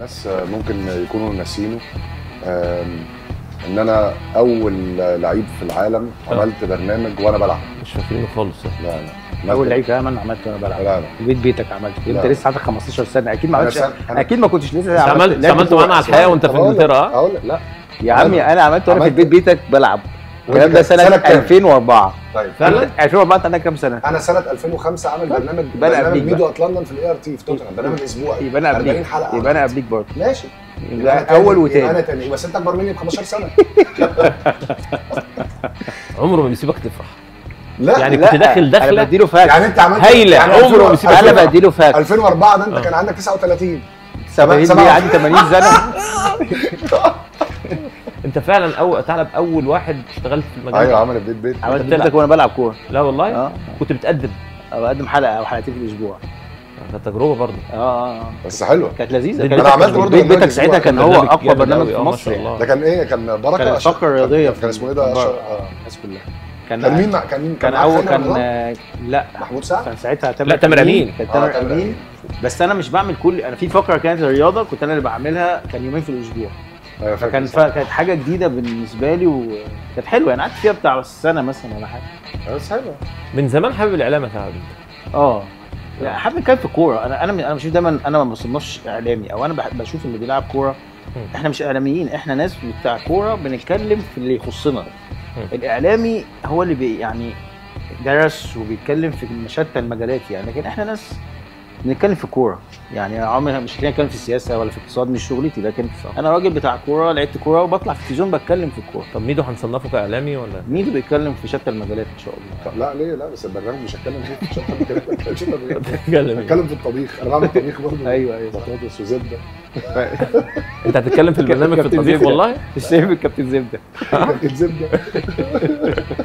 ناس ممكن يكونوا ناسينه آم، ان انا اول لعيب في العالم آه. عملت برنامج وانا بلعب مش فاكرينه خالص لا لا اول لعيب كمان عملت وانا بلعب لا لا في بيت بيتك عملت انت لا. لسه عندك 15 سنه اكيد ما أنا عملتش سنة- أنا- اكيد ما كنتش لسه بس عملت لعبت عملت كورة. معانا على الحياه وانت في أقول لك- انجلترا اه اقول لك لا يا عمي انا عملت وانا في عملت- البيت بيتك بلعب وأنت الكلام ده كام؟ سنه سنة كام؟ 2004 طيب فعلا؟ 2004 انت عندك كام سنه؟ انا سنه 2005 عامل برنامج يبقى أنا برنامج قبليك ميدو ات لندن في الاي ار تي في توتنهام برنامج اسبوعي يبقى انا 40 قبليك حلقه يبقى انا قبليك برضه ماشي يبقى أنا تاني- اول يبقى انا وتاني تاني بس انت اكبر مني ب 15 سنه عمره ما بيسيبك تفرح لا يعني لا، كنت داخل انا دخله بديله فاكس يعني انت عملت هايلة، يعني عمره 2000 ما يسيب انا 2000 بديله فاكس 2004 ده انت آه. كان عندك 39 70 سبعة- دي عندي 80 سنه انت فعلا أول تعرف اول واحد اشتغلت في المجال ايوه ده. عمل البيت بيت عملت بتلعب. بيتك وانا بلعب كوره لا والله اه كنت بتقدم بقدم حلقه او حلقتين في الاسبوع كانت تجربه برضه اه اه اه بس حلوه كانت لذيذه أنا كانت عملت برضه بيت برنامج بيتك ساعتها أسبوع. كان هو برنامج اقوى جامد برنامج أوي، في آه، ما مصر شاء يعني الله. ده كان ايه كان بركه كان أشرف. فقره رياضيه كان اسمه ايه ده كان أشرف. بره. آه. الناس كلها كان مين مع كان كان معاك اول خالد كان رمضان؟ آه، لا محمود سعد كان ساعتها تامر لا، تامر أمين. كان آه، تامر تامر امين أمين. بس انا مش بعمل كل انا في فقره كانت الرياضه كنت انا اللي بعملها كان يومين في الاسبوع ايوه فاكر فكان صح. كانت حاجه جديده بالنسبه لي وكانت حلوه يعني قعدت فيها بتاع سنه مثلا ولا حاجه بس حلوه من زمان حابب الاعلام يا ثعلب اه يعني حابب نتكلم في الكوره انا انا انا بشوف دايما انا ما بصنفش اعلامي او انا بح- بشوف اللي بيلعب كوره مم. احنا مش اعلاميين احنا ناس بتاع كوره بنتكلم في اللي يخصنا مم. الاعلامي هو اللي بي يعني درس وبيتكلم في شتى المجالات يعني لكن احنا ناس بنتكلم في كوره يعني عمري مش هتلاقيني اتكلم في السياسه ولا في الاقتصاد مش شغلتي لكن صح. انا راجل بتاع كوره لعبت كوره وبطلع في التلفزيون بتكلم في الكوره طب ميدو هنصنفه كاعلامي ولا مين اللي بيتكلم في شتى المجالات ان شاء الله طب لا ليه لا بس البرنامج مش هتكلم فيه مش هتكلم مش هتكلم بتتكلم إيه؟ هتكلم في الطبيخ انا بعمل طبيخ برضه ايوه ايوه بطاطس وزبده انت هتتكلم في البرنامج في كابتن الطبيخ زبدة. والله الشايف الكابتن زبده كانت زبده